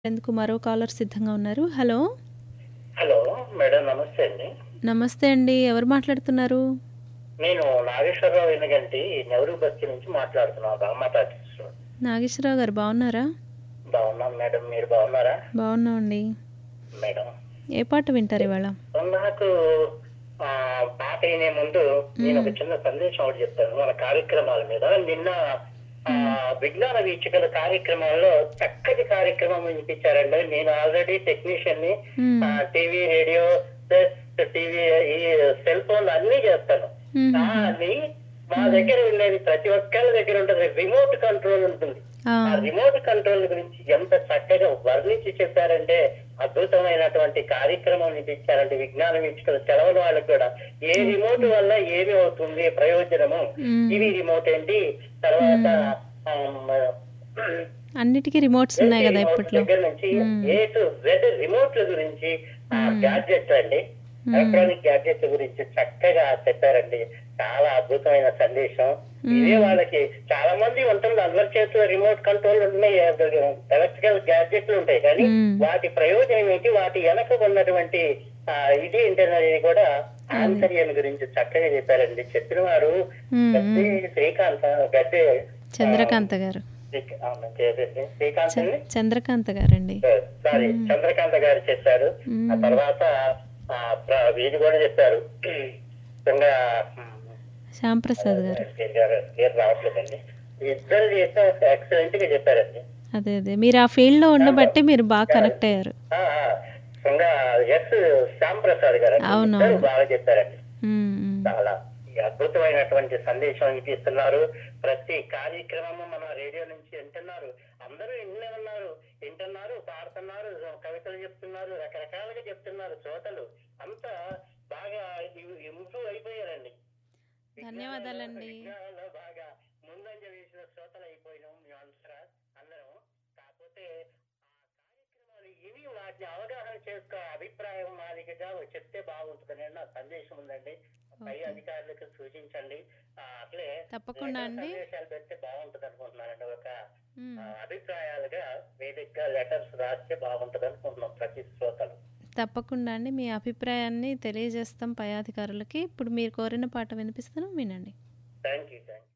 ఎందుకు మరో కాలర్ సిద్ధంగా ఉన్నారు హలో హలో మేడం నమస్తే అండి నమస్తే అండి ఎవరు మాట్లాడుతున్నారు నేను నాగేశ్వరరావు ఎనగంటి నెహ్రూ బస్తీ నుంచి మాట్లాడుతున్నాను రామాట ఆర్టిస్ట్ నాగేశ్వరరావు గారు బాగున్నారా బాగున్నాం మేడం మీరు బాగున్నారా బాగున్నామండి మేడం ఏ పాట వింటారు ఇవాళ నాకు ఆ, పాట అయినే ముందు నేను ఒక చిన్న సందేశం ఒకటి చెప్తాను మన కార్యక్రమాల మీద నిన్న ఆ, విజ్ఞాన వీక్షకుల కార్యక్రమంలో చక్కటి కార్యక్రమం వినిపించారండి నేను ఆల్రెడీ టెక్నీషియన్ ని మ్మ్. టీవీ రేడియో ప్లస్ టీవీ ఈ సెల్ ఫోన్ అన్ని చేస్తాను మ్మ్. కానీ మా దగ్గర ఉండేది ప్రతి ఒక్కరి దగ్గర ఉంటుంది రిమోట్ కంట్రోల్ ఉంటుంది ఆ, ఆ రిమోట్ కంట్రోల్ గురించి ఎంత చక్కగా వర్ణించి చెప్పారంటే అద్భుతమైనటువంటి కార్యక్రమం ఇచ్చారంటే విజ్ఞాన వీక్షకులు తెలవని వాళ్ళకి కూడా ఏ రిమోట్ వల్ల ఏమి అవుతుంది ప్రయోజనము మ్మ్. టీవీ రిమోట్ ఏంటి తర్వాత ఆమ్, అన్నిటికీ రిమోట్స్ ఉన్నాయి కదా రిమోట్ ఇప్పట్లో దగ్గర నుంచి ఏ టు జెడ్ రిమోట్ల గురించి గ్యాడ్జెట్స్ అండి ఎలక్ట్రానిక్ గ్యాడ్జెట్ల గురించి చక్కగా చెప్పారండి చాలా అద్భుతమైన సందేశం ఇదే వాళ్ళకి చాలా మంది ఉంటుంది అందరి చేతిలో రిమోట్ కంట్రోల్ ఉన్నాయి ఎలక్ట్రికల్ గ్యాడ్జెట్లు ఉంటాయి కానీ మ్మ్. వాటి ప్రయోజనం ఏంటి వాటి వెనక ఉన్నటువంటి ఆ, ఇది ఏంటనేది కూడా ఆంతర్యం గురించి చక్కగా చెప్పారండి చెప్పిన వారు మ్మ్. గద్దె శ్రీకాంత్ గద్దె చంద్రకాంత గారు శ్రీ- అవును, చేసేసి. శ్రీకాంత్ అండి చంద్రకాంత గారండి సారీ చంద్రకాంత గారు చెప్పారు ఆ తర్వాత ఆ, ప్ర- వీరు కూడా చెప్పారు ఇంకా శ్యామ్ ప్రసాద్ గారు పేరు గారు- పేరు రావట్లేదండి ఇద్దరు చేస్తే ఎక్సలెంట్ గా చెప్పారండి అదే అదే మీరు ఆ ఫీల్డ్ లో ఉండబట్టి మీరు బాగా కనెక్ట్ అయ్యారు ఆ, ఆ, ఇంకా ఎస్ శ్యామ్ ప్రసాద్ గారు అండి. అవును, ఇద్దరు అవును. బాగా చెప్పారండి మ్మ్, మ్మ్. చాలా ఈ అద్భుతమైనటువంటి సందేశం ఇప్పిస్తున్నారు ప్రతి కార్యక్రమము మన రేడియో నుంచి వింటున్నారు అందరూ ఇన్నే ఉన్నారు వింటున్నారు పాడుతున్నారు కవితలు చెప్తున్నారు రకరకాలుగా చెప్తున్నారు శ్రోతలు అంతా బాగా ఇంప్రూవ్ అయిపోయారండి ధన్యవాదాలండి. విజ్ఞానంలో బాగా ముందంజ వేసిన శ్రోతలు అయిపోయినాం మేమంతా అందరం కాకపోతే ఆ కార్యక్రమాలు ఇవి వాటిని అవగాహన చేసుకో అభిప్రాయం మాదిరిగా చెప్తే బాగుంటుందని నా సందేశం ఉందండి పై ఓకే. అధికారులకు సూచించండి ఆ, అట్లే తప్పకుండా లేఖ అండి. సందేశాలు పెడితే బాగుంటుంది అనుకుంటున్నానండి ఒక మ్మ్. ఆ, అభిప్రాయాలుగా వేదికగా లెటర్స్ రాస్తే బాగుంటుంది అనుకుంటున్నాం ప్రతి శ్రోతలు తప్పకుండా అండి మీ అభిప్రాయాన్ని తెలియజేస్తాం పై అధికారులకి ఇప్పుడు మీరు కోరిన పాట వినిపిస్తాను వినండి థ్యాంక్ యూ థ్యాంక్ యూ